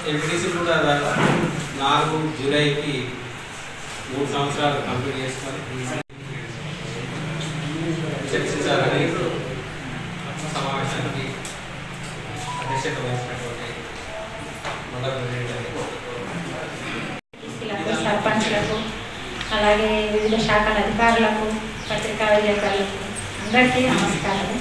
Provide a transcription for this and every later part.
MPTC కూడా దాదాపు నాలుగు జూలైకి మూడు సంవత్సరాలు కంప్లీట్ చేసుకొని చర్చించాలని సమావేశానికి అధ్యక్షత వహించినటువంటి మండల ప్రెసిడెంట్ లకు, సర్పంచ్లకు అలాగే వివిధ శాఖల అధికారులకు పత్రికా విలేకరులకు అందరికీ నమస్కారం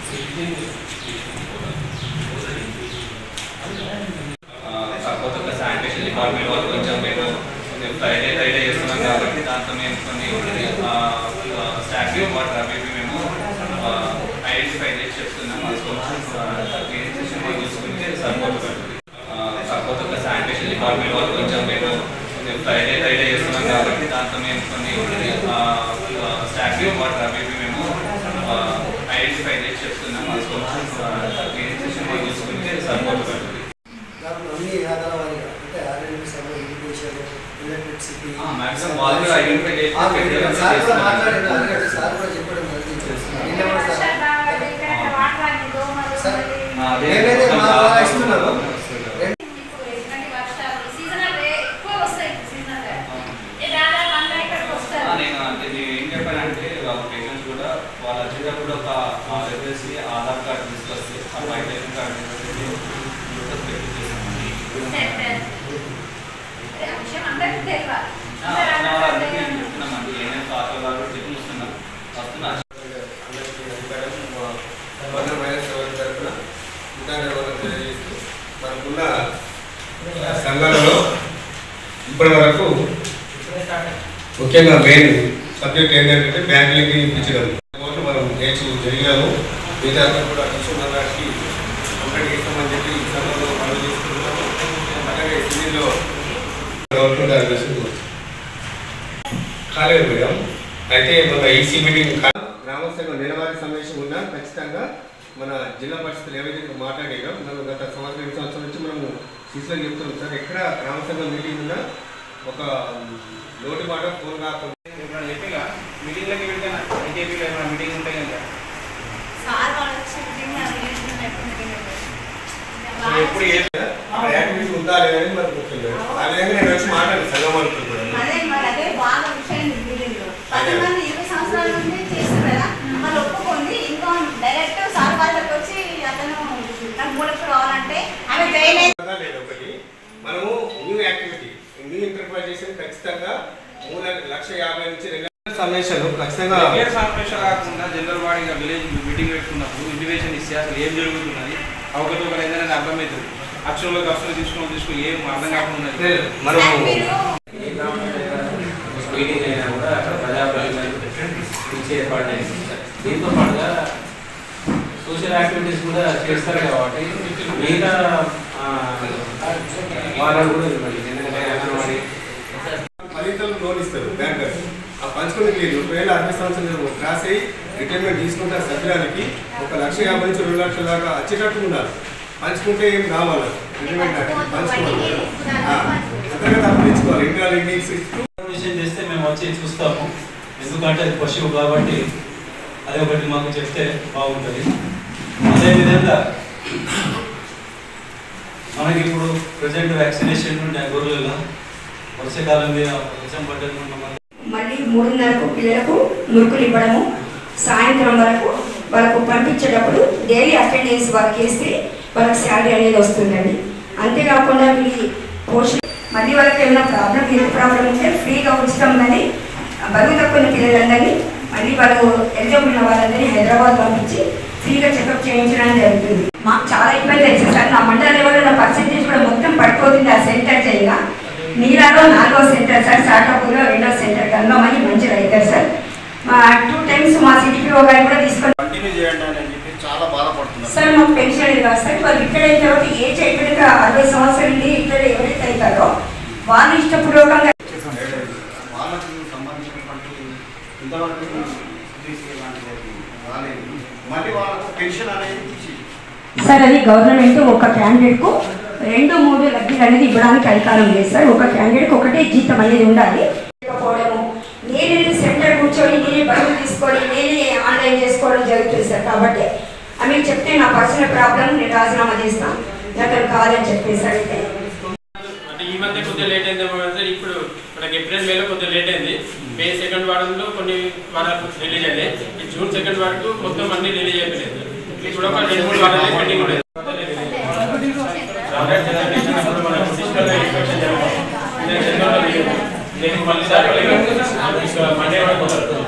కాకపోతే ఒక శానిటేషన్ డిపార్ట్మెంట్ వాళ్ళు కొంచెం మేము ఫ్రైడే ఫ్రైడే చేస్తున్నాం కాబట్టి దాంతో మేము కొన్ని స్టాఫ్ వాటర్ అవి ఇవి మేము ఐడెంటిఫై చేసి చెప్తున్నాం అది కొంచెం క్లీనింగ్ సెషన్ కూడా చూసుకుంటే సరిపోతుంది ఆ, కాకపోతే ఒక శానిటేషన్ డిపార్ట్మెంట్ వాళ్ళు కొంచెం మేము ఫ్రైడే ఫ్రైడే చేస్తున్నాం కాబట్టి దాంతో మేము కొన్ని స్టాఫ్ వాటర్ అవి ఇవి మేము ఐడెంటిఫై చేసి చెప్తున్నాం అది కొంచెం క్లీనింగ్ సెషన్ కూడా చూసుకుంటే సరిపోతుంది దాంట్లో అన్ని ఆధార వారిగా అంటే ఆర్ఎండ్బి సభ ఇరిగేషన్ ఎలక్ట్రిసిటీ ఆ, maximum వాళ్ళు కూడా identify చేసి ఆ, మీరు పెట్టారు. సార్ కూడా మాట్లాడారు ఆల్రెడీ సార్ కూడా చెప్పడం జరిగింది. నిన్న కూడా సార్ సార్, అదే మేమైతే మా మొత్తం ద్వారా దాదాపు ఇస్తున్నాము. వస్తుంది. ఆ, నేను అంటే నేను ఏం చెప్పానంటే వాళ్ళ పేషెంట్స్ కూడా వాళ్ళు వచ్చేటప్పుడు ఒక ఆ, చెప్పేసి ఆధార్ కార్డు తీసుకొస్తే ఆ వైటేషన్ కార్డు తీసుకొస్తే గ్లూకోజ్ పెట్టి చేస్తామండి. ఆ, నా వాళ్ళు అందుకే నేను చెప్తున్నామండి ఏమేమి కావాలి వాళ్ళు కూడా చెప్పి చూస్తున్నాం వస్తున్నా అందరికీ నమస్కారం మా వన వైరస్ సభ తరఫున ధన్యవాదాలు తెలియజేస్తూ మనకున్న సంఘాలలో ఇప్పటి వరకు ముఖ్యంగా మెయిన్ సబ్జెక్ట్ ఏంటంటే బ్యాంక్ లింకింగ్ ఇప్పించడం ఓట్లు మనం నేర్చు జరిగాము మిగతా కూడా డిసెంబర్ నాటికి కంప్లీట్ చేస్తామని చెప్పి ఈ సంఘంలో మనం చేసుకుంటున్నాము అలాగే సిటీలో గవర్నమెంట్ అడ్రస్ కాలేదు మేడం అయితే మన ఈసీ మీటింగ్ కా- గ్రామ సంఘం నెలవారీ సమావేశం ఉన్నా ఖచ్చితంగా మన జిల్లా పరిస్థితులు ఏవైతే ఇప్పుడు మాట్లాడారో మనం గత సంవత్సరం రెండు సంవత్సరం నుంచి మనము సీసీలో చెప్తున్నాం సార్ ఎక్కడ గ్రామ సంఘం మీటింగ్ ఉన్నా ఒక నోటి మాట ఫోన్ కాకుండా మీటింగ్లకి వెళ్తాను ఐటీపీలో ఏమైనా మీటింగ్ ఉంటే కనుక సో ఎప్పుడు ఏ అక్కడ యాక్టివిటీ ఉందా లేదని మనకు ముఖ్యం మేడం. ఆ విధంగా నేను వచ్చి మాట్లాడాను సంఘం అనుకుంటున్నాను అదే మరి అదే బాగా విషయం మీటింగ్ పది మంది ఇరవై సంవత్సరాల నుండి చేస్తారు కదా మళ్ళీ ఒప్పుకుంది ఇంకో డైరెక్ట్ సార్ వాళ్ళకి వచ్చి అతను నాకు మూలకు రావాలంటే ఆమె చేయలేదు కదా లేదు ఒకటి మనము న్యూ యాక్టివిటీ న్యూ ఇంటర్ప్రైజేషన్ ఖచ్చితంగా మూడు లక్ష యాభై నుంచి రెండు లక్షల సమావేశాలు ఖచ్చితంగా రెగ్యులర్ సమావేశాలు కాకుండా జనరల్ బాడీగా విలేజ్ మీటింగ్ పెట్టుకున్నప్పుడు ఇంటిమేషన్ ఇస్తే అసలు ఏం జరుగుతున్నది ఒకటి ఒకరు ఏదైనా అర్థమవుతుంది అక్షరంలో అక్షరం తీసుకుని తీసుకుని ఏం అర్థం కాకుండా ఉన్నది లేదు, మనము మీరు మీటింగ్ అయినా కూడా అక్కడ ప్రజాప్రతినిధులు ఇచ్చే ఏర్పాటు చేసింది సార్. దీంతో పాటుగా సోషల్ యాక్టివిటీస్ కూడా చేస్తారు కాబట్టి మిగతా ఆ, వాళ్ళని కూడా ఇవ్వండి ఎందుకంటే అంగన్వాడీ ఫలితాలు లోన్ ఇస్తారు బ్యాంకర్స్ ఆ పంచుకునే లేదు ఒకవేళ అరవై సంవత్సరాలు క్రాస్ అయ్యి రిటైర్మెంట్ తీసుకుంటే సభ్యురాలకి ఒక లక్ష యాభై నుంచి రెండు లక్షల దాకా వచ్చేటట్టు ఉన్నారు పంచుకుంటే ఏం కావాలి రిటైర్మెంట్ నాటికి పంచుకోవాలి ఆ, అంతర్గత అప్పు తెచ్చుకోవాలి ఇంటర్ లింకింగ్స్ ఇస్తూ విషయం చేస్తే మేము వచ్చి చూస్తాము ఎందుకంటే అది పశువు కాబట్టి అదే ఒకటి మాకు చెప్తే బాగుంటుంది అదేవిధంగా మనకి ఇప్పుడు ప్రజెంట్ వ్యాక్సినేషన్ గొర్రెలలో వర్షాకాలం మీద వర్షం పడ్డది మనం మళ్ళీ మూడున్నరకు పిల్లలకు మురుకులు ఇవ్వడము సాయంత్రం వరకు వాళ్ళకు పంపించేటప్పుడు డైలీ అటెండెన్స్ వాళ్ళకి వేస్తే వాళ్ళకి శాలరీ అనేది వస్తుందండి అంతేకాకుండా వీళ్ళి పోషణ మళ్ళీ వాళ్ళకి ఏమైనా ప్రాబ్లం హెల్త్ ప్రాబ్లం ఉంటే ఫ్రీగా ఉచితంగానే బరువు తక్కువ పిల్లలందరినీ మళ్ళీ వాళ్ళు ఎలిజిబుల్ ఉన్న వాళ్ళందరినీ హైదరాబాద్ పంపించి ఫ్రీగా చెకప్ చేయించడం జరుగుతుంది మాకు చాలా ఇబ్బంది అవుతుంది సార్ నా మండల లెవెల్లో నా పర్సెంటేజ్ కూడా మొత్తం పడిపోతుంది ఆ సెంటర్ చేయగా నీలాలో నాలుగో సెంటర్ సార్ సాటాపూర్లో రెండో సెంటర్ గంగమని మంచిగా అవుతారు సార్ మా టూ టైమ్స్ మా సిటీపీఓ గారు కూడా తీసుకొని కంటిన్యూ చేయండి అని చెప్పి చాలా బాధపడుతున్నారు సార్ మాకు పెన్షన్ ఇది కాదు సార్ వాళ్ళు ఇక్కడ అయిన తర్వాత ఏజ్ అయిపోయాక అరవై సంవత్సరాల నుండి ఇక్కడ ఎవరైతే అవుతారో వాళ్ళు ఇష్టపూర్వకంగా వాళ్ళకి సంబంధించినటువంటి ఇంతవరకు రాలేదు మళ్ళీ వాళ్ళకు పెన్షన్ అనేది తీసి సార్ అది గవర్నమెంట్ ఒక క్యాండిడేట్కు రెండు మూడు లబ్ధులు అనేది ఇవ్వడానికి అధికారం లేదు సార్ ఒక క్యాండిడేట్కి ఒకటే జీతం అనేది ఉండాలి లేకపోవడము నేనే సెంటర్ కూర్చొని నేనే బరువు తీసుకొని నేనే ఆన్లైన్ చేసుకోవడం జరుగుతుంది సార్ కాబట్టి ఆమె చెప్తే నా పర్సనల్ ప్రాబ్లం నేను రాజీనామా చేస్తాను నాకు కాదని చెప్పేసి అడిగితే ఈ మధ్య కొద్దిగా లేట్ అయింది అంటే ఇప్పుడు మనకి ఏప్రిల్ మేలో కొద్దిగా లేట్ అయింది మే సెకండ్ వారంలో కొన్ని వారాలు రిలీజ్ అయ్యాయి ఈ జూన్ సెకండ్ వరకు మొత్తం అన్ని రిలీజ్ అయిపోయింది ఇప్పుడు ఒక రెండు మూడు వారాలు పెండింగ్ ఉండేది మండే వరకు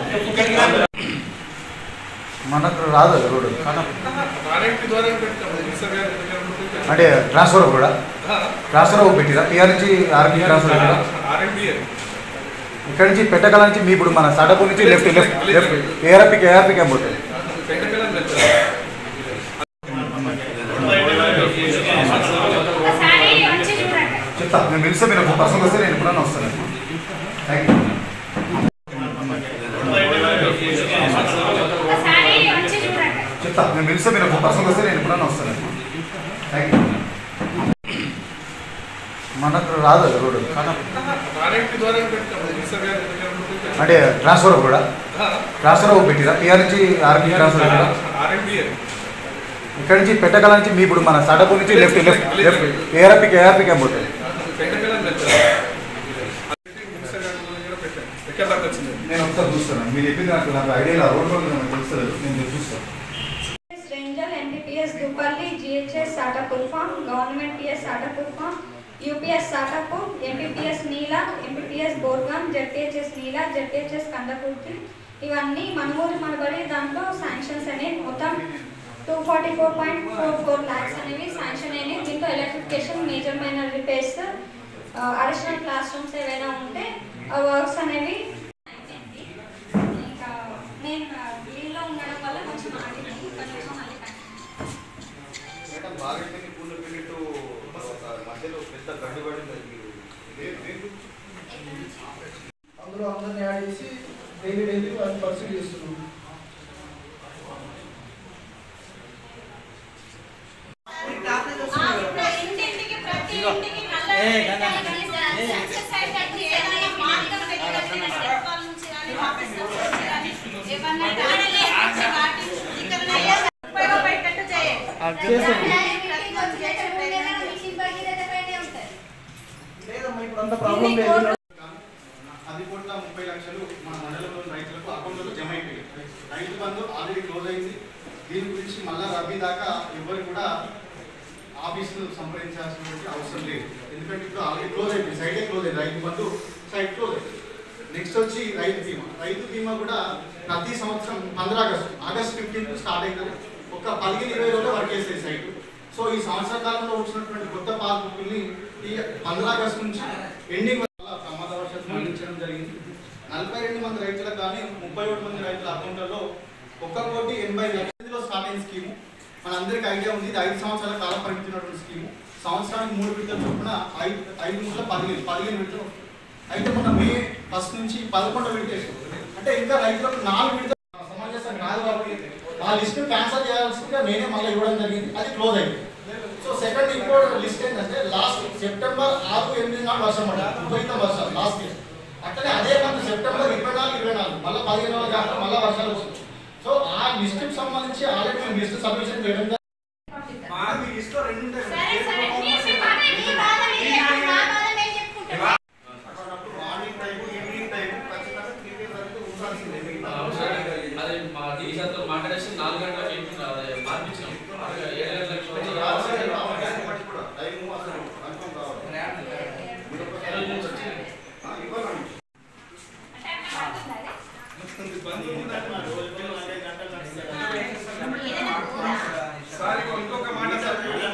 మనకు రాదు రోడ్డు ఆర్ఎంపీ ద్వారా పెట్టాము మినిస్టర్ గారు పెట్టినప్పుడు అంటే ట్రాన్స్ఫర్ కూడా ట్రాన్స్ఫర్ పెట్టిరా టీఆర్ నుంచి ఆర్పీ ట్రాన్స్ఫర్ పెట్టిరా ఆర్ఎంపీ ఇక్కడ నుంచి పెట్టగల నుంచి మీ ఇప్పుడు మన సాడపూర్ నుంచి లెఫ్ట్ లెఫ్ట్ లెఫ్ట్ ఏఆర్పీకి ఏఆర్పీకి ఏం పోతుంది పెట్టగలం వెళ్తారు చెప్తా నేను పిలిస్తే మీరు ఒక పర్సన్ వస్తే నేను ఎప్పుడన్నా వస్తాను థ్యాంక్ యూ చెప్తా నేను పిలిస్తే మీరు ఒక పర్సన్ వస్తే నేను ఎప్పుడన్నా వస్తాను థ్యాంక్ యూ మనకు రాదు రోడ్డు ఆర్ఎంపీ ద్వారా పెట్టాము మినిస్టర్ గారు పెట్టినప్పుడు అంటే ట్రాన్స్ఫర్ కూడా ట్రాన్స్ఫర్ పెట్టిరా టీఆర్ నుంచి ఆర్పీ ట్రాన్స్ఫర్ పెట్టిరా ఆర్ఎంపీ ఇక్కడ నుంచి పెట్టగల నుంచి మీ ఇప్పుడు మన సాడపూర్ నుంచి లెఫ్ట్ లెఫ్ట్ లెఫ్ట్ ఏఆర్పీకి ఏఆర్పీకి ఏం పోతుంది పెట్టగలం వెళ్తారు మినిస్టర్ గారు కూడా పెట్టాము ఎక్కడ దాకా వచ్చింది నేను ఒకసారి చూస్తాను మీరు చెప్పింది నాకు నాకు ఐడియా రోడ్ రోడ్ నాకు తెలుస్తుంది నేను చూస్తాను Renjal NTPS Dupalli GHS Satapur farm government TS Satapur farm UPS Satapur MPPS Neela MPPS Borgaon ZPHS Neela ZPHS Kandakurthi ఇవన్నీ మనమూరు మనబడి దాంట్లో శాంక్షన్స్ అనేవి మొత్తం two forty four point four four lakhs అనేవి శాంక్షన్ అయినాయి దీంట్లో electrification major minor repairs additional class rooms ఏవైనా ఉంటే ఆ వర్క్స్ అనేవి ఇంకా నేను లీవ్లో ఉండడం వల్ల కొంచెం ఆగింది కొంచెం మళ్ళీ మేడం బాగా పూలు పెళ్ళిట్టు మధ్యలో పెద్ద గడ్డి పడింది అందులో అందరిని యాడ్ చేసి డైలీ డైలీ వాళ్ళు పర్సీవ్ చేస్తున్నాం ఇంటింటికి ప్రతి ఇంటికి నల్ల సక్సెస్ అయ్యేటట్టు ఏదైనా మార్గం పెట్టగలిగిన ప్రభుత్వాల నుంచి కానీ ఆఫీసర్స్ నుంచి కానీ ఏమన్నా కారణాలు ఏర్పరిచి వాటి ఇక్కడ ఉపయోగపడేటట్టు చేయండి లేదమ్మా ఇప్పుడు అంత ప్రాబ్లం లేదు అది కోట్ల ముప్పై లక్షలు మన మండలంలో రైతులకు అకౌంట్లో జమ అయిపోయాయి రైతు బంధు ఆల్రెడీ క్లోజ్ అయింది దీని గురించి మళ్ళా రబీ దాకా ఎవరు కూడా ఆఫీసులు సంప్రదించాల్సినటువంటి అవసరం లేదు ఎందుకంటే ఇప్పుడు ఆల్రెడీ క్లోజ్ అయిపోయింది సైడే క్లోజ్ అయింది రైతు బంధు సైడ్ క్లోజ్ అయింది నెక్స్ట్ వచ్చి రైతు బీమా రైతు బీమా కూడా ప్రతి సంవత్సరం పంద్రా ఆగస్టు ఆగస్ట్ ఫిఫ్టీన్త్ స్టార్ట్ అవుతుంది ఒక పదిహేను ఇరవై రోజులు వర్క్ చేసేది సైట్ సో ఈ సంవత్సర కాలంలో వచ్చినటువంటి కొత్త పాస్బుక్ని ఈ పంద్రా ఆగస్ట్ నుంచి ఎండింగ్ వల్ల ప్రమాదవశాత్తు మరణించడం జరిగింది నలభై రెండు మంది రైతులకు కానీ ముప్పై ఒకటి మంది రైతుల అకౌంట్లలో ఒక్క కోటి ఎనభై లక్షల్లో స్టార్ట్ అయిన స్కీము మనందరికీ ఐడియా ఉంది ఇది ఐదు సంవత్సరాల కాల పరిమితి ఉన్నటువంటి స్కీము సంవత్సరానికి మూడు విడతలు చొప్పున ఐదు ఐదు మూడు పదిహేను పదిహేను విడతలు వస్తాయి. అయితే మొన్న మే ఫస్ట్ నుంచి పదకొండు విడత వేసాం. అంటే ఇంకా రైతులకు నాలుగు విడతలు సమాజం కాదు కాబట్టి ఆ లిస్ట్ క్యాన్సల్ చేయాల్సిందిగా నేనే మళ్ళీ ఇవ్వడం జరిగింది అది క్లోజ్ అయింది సో సెకండ్ ఇంపార్టెంట్ లిస్ట్ ఏంటంటే లాస్ట్ సెప్టెంబర్ ఆరు ఎనిమిది నాడు వర్షం పడ్డది విపరీత వర్షాలు లాస్ట్ ఇయర్ అట్లనే అదే మంత్ సెప్టెంబర్ ఇరవై నాలుగు ఇరవై నాలుగు మళ్ళీ పదిహేను రోజులు కాక మళ్ళీ వర్షాలు వచ్చింది సో ఆ లిస్ట్కి సంబంధించి ఆల్రెడీ మేము లిస్ట్ సబ్మిషన్ చేయడం జరిగింది. మీ లిస్ట్లో రెండు ఉంటాయి సరే సరే మీ మీ బాధ మీ బాధ మీరే మా బాధ మేము చెప్పుకుంటాం అప్పుడు మార్నింగ్ టైం ఈవినింగ్ టైం ఖచ్చితంగా త్రీ డేస్ వరకు ఉండాల్సిందే మిగతా అదే మా టీచర్తో మాట్లాడేసి నాలుగు గంటలకు ఏంటి అదే మార్పించినాం ఏడు గంటలకు వచ్చి రావాలి, రావాలి, రావాలి కూడా. టైము అసలు కన్ఫర్మ్ కావాలి. మీరు ఒకసారి వచ్చి, ఆ, ఇవ్వాలండి. సార్ ఇంకొక మాట సార్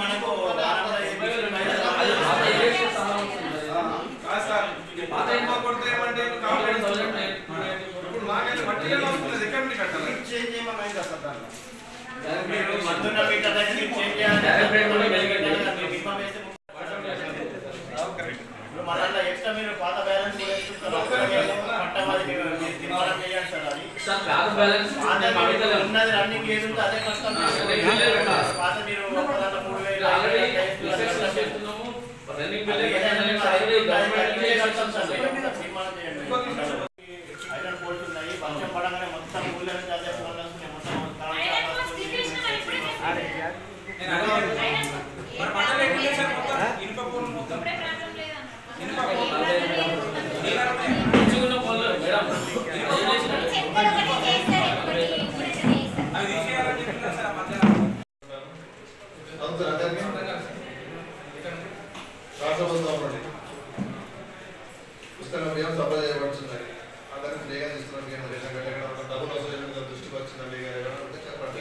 కాదు సార్ పాత ఇంకో కొడితే ఏమంటే కాంప్లైంట్ ఇప్పుడు మాకైతే మట్టిగా వస్తుంది ఎక్కడి నుంచి కట్టాలి చేంజ్ చేయమని అయింది అసలు దాంట్లో. మీరు మందున్న మీటర్ దగ్గర చేంజ్ చేయాలి డైరెక్ట్ రేట్ కూడా వెలిగండి మళ్ళీ ఎక్స్ట్రా మీరు పాత బ్యాలెన్స్ సార్ పాత బ్యాలెన్స్ మేము అడగలేము. ఉన్నది రన్నింగ్ ఏది ఉంటే అదే కష్టం పాత మీరు ఒక దాంట్లో మూడు వేలు ఐదు ఆల్రెడీ వేలు, ఐదు వేలు, రిసెప్షన్ ఐదు వేలు చేస్తున్నాము రన్నింగ్ బిల్ అది ఆల్రెడీ గవర్నమెంట్ కష్టం సార్. నిర్మాణం చేయండి. ఐరన్ బోల్ట్ ఉన్నాయి వర్షం పడగానే మొత్తం ఊళ్ళో నుంచి అదే ఫోన్ వస్తున్నాయి. మొత్తం ఐరన్ బాక్స్ తీసేసిన ఇప్పుడే మరి పక్కన ఎక్కడ సార్ మొత్తం ఇనుప పూలు మొత్తం ఇప్పుడే ప్రాబ్లం లేదన్న పాఠశాల ఉండండి పుస్తకం బియ్యం సప్లై చేయబడుతున్నాయి అందరికి ఫ్రీగా ఇస్తున్నారు బియ్యం రేషన్ కార్డు ఎక్కడ ఒక డబ్బులు వసూలు చేయడం మీద దృష్టికి వచ్చిందండి ఇక ఏమైనా ఉంటే చెప్పండి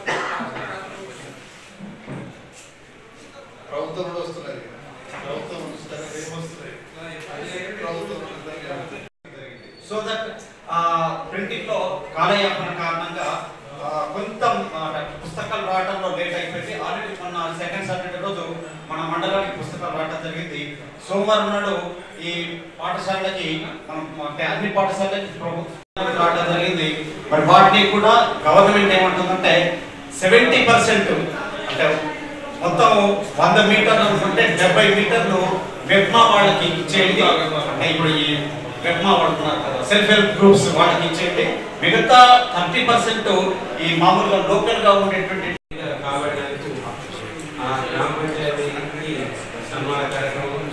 ప్రభుత్వం కూడా వస్తున్నది ప్రభుత్వం ఉచితంగా ఏం వస్తున్నాయి ప్రభుత్వం ఉచితంగా సో దట్ ప్రింటింగ్ లో కాలయాపన కారణంగా ఆ, కొంత ఆ, పుస్తకాలు రావడంలో లేట్ అయిపోయింది ఆల్రెడీ మొన్న సెకండ్ సాటర్డే రోజు మన మండలానికి పుస్తకాలు రావడం జరిగింది సోమవారం నాడు ఈ పాఠశాలకి మనం అంటే అన్ని పాఠశాలకి ప్రభుత్వం రావడం జరిగింది మరి వాటిని కూడా గవర్నమెంట్ ఏమంటుందంటే సెవెంటీ పర్సెంట్ అంటే మొత్తం వంద మీటర్లు ఉంటే డెబ్బై మీటర్లు వెబ్మా వాళ్ళకి ఇచ్చేయండి అంటే ఇప్పుడు ఈ వెబ్మా వాడుతున్నారు కదా సెల్ఫ్ హెల్ప్ గ్రూప్స్ వాళ్ళకి ఇచ్చేయండి మిగతా థర్టీ పర్సెంట్ ఈ మామూలుగా లోకల్ గా ఉండేటువంటి కాబట్టి ఆ గ్రామ పంచాయతీకి సన్మాన కార్యక్రమం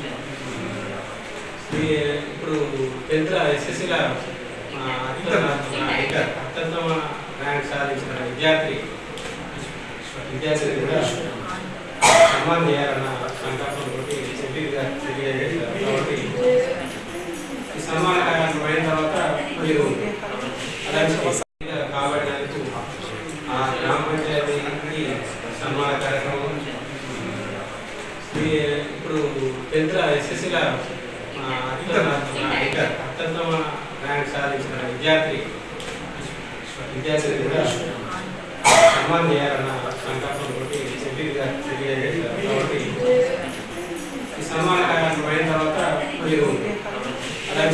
ఈ ఇప్పుడు టెన్త్ ఎస్ఎస్సీల అత్యుత్తమ ర్యాంక్ సాధించిన విద్యార్థి విద్యార్థి కూడా సన్మానం చేయాలన్న సంకల్పంతో సెంట్రీ గారు తెలియజేశారు కాబట్టి ఈ సన్మాన కార్యక్రమం అయిన తర్వాత మీరు అలాగే కాబట్టి ఆ గ్రామ పంచాయతీకి సన్మాన కార్యక్రమం ఈ ఇప్పుడు టెన్త్ ఎస్ఎస్సీల అత్యుత్తమ ర్యాంక్ సాధించిన విద్యార్థి విద్యార్థి కూడా సన్మానం చేయాలన్న సంకల్పంతో సెంట్రీ గారు తెలియజేశారు కాబట్టి ఈ సన్మాన కార్యక్రమం అయిన తర్వాత మీరు అలాగే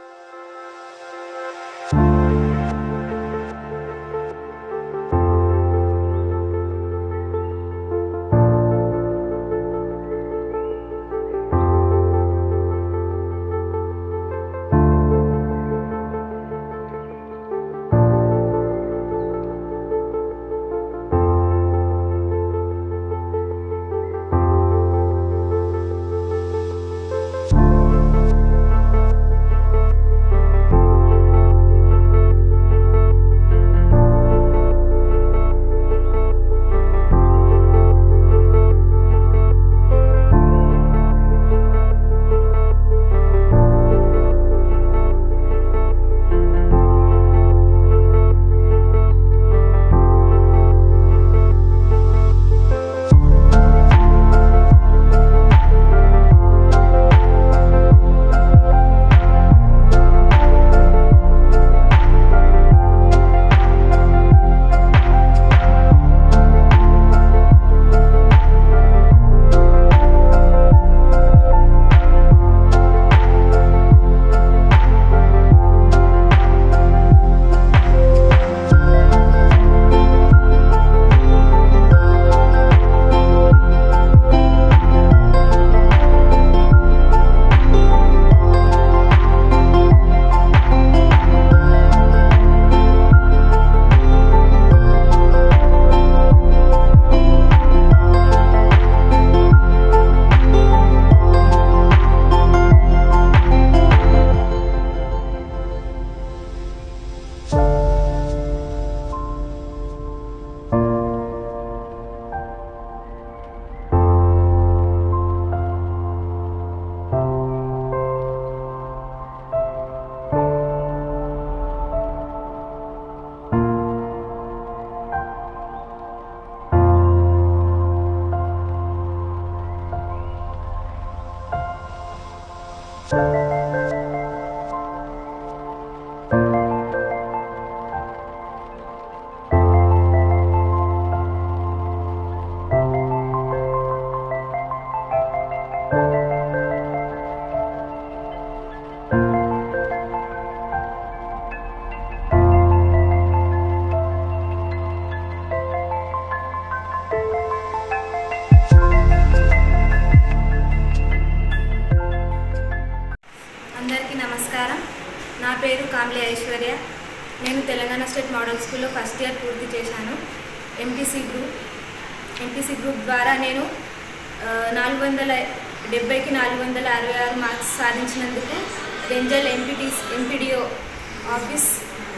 అందరికీ నమస్కారం నా పేరు కాంబ్లే ఐశ్వర్య నేను తెలంగాణ స్టేట్ మోడల్ స్కూల్లో ఫస్ట్ ఇయర్ పూర్తి చేశాను ఎంపీసీ గ్రూప్ ఎంపీసీ గ్రూప్ ద్వారా నేను ఆ, నాలుగు వందల డెబ్బైకి నాలుగు వందల అరవై ఆరు మార్క్స్ సాధించినందుకు రెంజల్ ఎంపీటీ ఎంపీడీఓ ఆఫీస్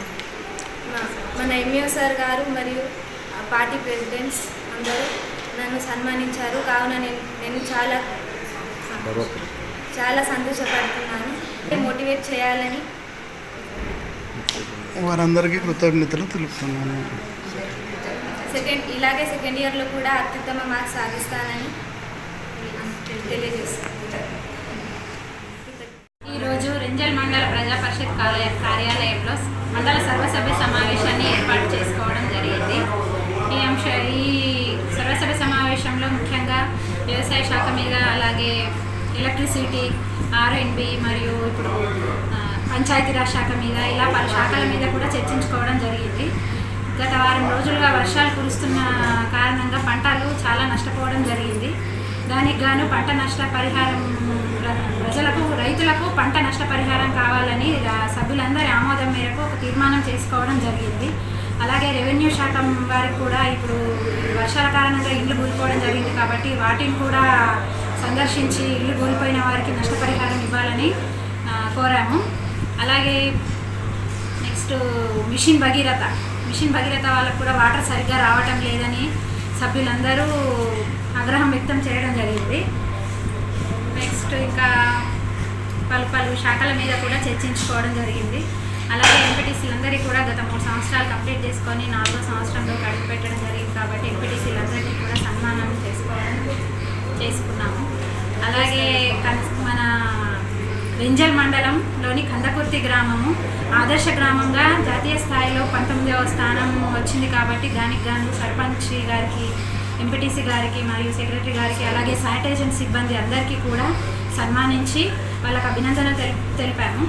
మా- మన ఎంఈఓ సార్ గారు మరియు ఆ, పార్టీ ప్రెసిడెంట్స్ అందరూ నన్ను సన్మానించారు కావున నేను నేను చాలా చాలా సంతోషపడుతున్నాను మోటివేట్ చేయాలని వారందరికీ కృతజ్ఞతలు తెలుపుతున్నాను సెకండ్ ఇలాగే సెకండ్ ఇయర్లో కూడా అత్యుత్తమ మార్క్స్ సాధిస్తానని తెలియజేస్తాను ఈరోజు రెంజల్ మండల ప్రజా పరిషత్ కార్య కార్యాలయంలో మండల సర్వసభ్య సమావేశాన్ని ఏర్పాటు చేసుకోవడం జరిగింది ఈ అంశ ఈ సర్వసభ్య సమావేశంలో ముఖ్యంగా వ్యవసాయ శాఖ మీద అలాగే ఎలక్ట్రిసిటీ ఆర్ఎండ్బి మరియు ఇప్పుడు ఆ, పంచాయతీరాజ్ శాఖ మీద ఇలా పలు శాఖల మీద కూడా చర్చించుకోవడం జరిగింది గత వారం రోజులుగా వర్షాలు కురుస్తున్న కారణంగా పంటలు చాలా నష్టపోవడం జరిగింది దానికి గాను పంట నష్ట పరిహారం ప్ర- ప్రజలకు రైతులకు పంట నష్ట పరిహారం కావాలని రా- సభ్యులందరి ఆమోదం మేరకు ఒక తీర్మానం చేసుకోవడం జరిగింది అలాగే రెవెన్యూ శాఖ వారికి కూడా ఇప్పుడు వర్షాల కారణంగా ఇల్లు కూలిపోవడం జరిగింది కాబట్టి వాటిని కూడా సందర్శించి ఇల్లు కూలిపోయిన వారికి నష్టపరిహారం ఇవ్వాలని ఆ, కోరాము అలాగే next mission Bhagiratha mission Bhagiratha వాళ్ళకు కూడా వాటర్ సరిగ్గా రావటం లేదని సభ్యులందరూ ఆగ్రహం వ్యక్తం చేయడం జరిగింది నెక్స్ట్ ఇంకా పలు పలు శాఖల మీద కూడా చర్చించుకోవడం జరిగింది అలాగే ఎంపీటీసీలందరికీ కూడా గత మూడు సంవత్సరాలు కంప్లీట్ చేసుకొని నాలుగో సంవత్సరంలో గడుపు పెట్టడం జరిగింది కాబట్టి ఎంపీటీసీలందరికీ కూడా సన్మానం చేసుకోవడం చేసుకున్నాము అలాగే కన్- మన రెంజల్ మండలంలోని కందకుర్తి గ్రామము ఆదర్శ గ్రామంగా జాతీయ స్థాయిలో పంతొమ్మిదవ స్థానం వచ్చింది కాబట్టి దానికి గాను సర్పంచ్ గారికి ఎంపీటీసీ గారికి మరియు సెక్రటరీ గారికి అలాగే శానిటైజేషన్ సిబ్బంది అందరికీ కూడా సన్మానించి వాళ్ళకి అభినందనలు తెలి తెలిపాము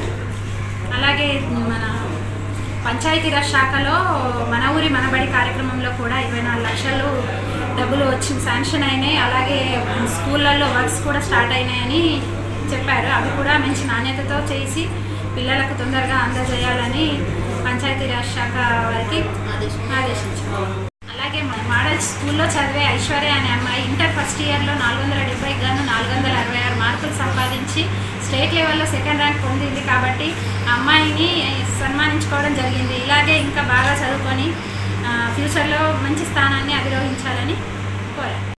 అలాగే మన పంచాయతీరాజ్ శాఖలో మన ఊరి మనబడి కార్యక్రమంలో కూడా ఇరవై నాలుగు లక్షలు డబ్బులు వచ్చి శాంక్షన్ అయినాయి అలాగే స్కూళ్ళల్లో వర్క్స్ కూడా స్టార్ట్ అయినాయని చెప్పారు అవి కూడా మంచి నాణ్యతతో చేసి పిల్లలకు తొందరగా అందజేయాలని పంచాయతీరాజ్ శాఖ వారికి ఆదేశించారు అలాగే మన మోడల్ స్కూల్లో చదివే ఐశ్వర్య అనే అమ్మాయి ఇంటర్ ఫస్ట్ ఇయర్లో నాలుగు వందల డెబ్బై గాను నాలుగు వందల అరవై ఆరు మార్కులు సంపాదించి స్టేట్ లెవెల్లో సెకండ్ ర్యాంక్ పొందింది కాబట్టి ఆ అమ్మాయిని సన్మానించుకోవడం జరిగింది ఇలాగే ఇంకా బాగా చదువుకొని ఆ, ఫ్యూచర్లో మంచి స్థానాన్ని అధిరోహించాలని కోరాను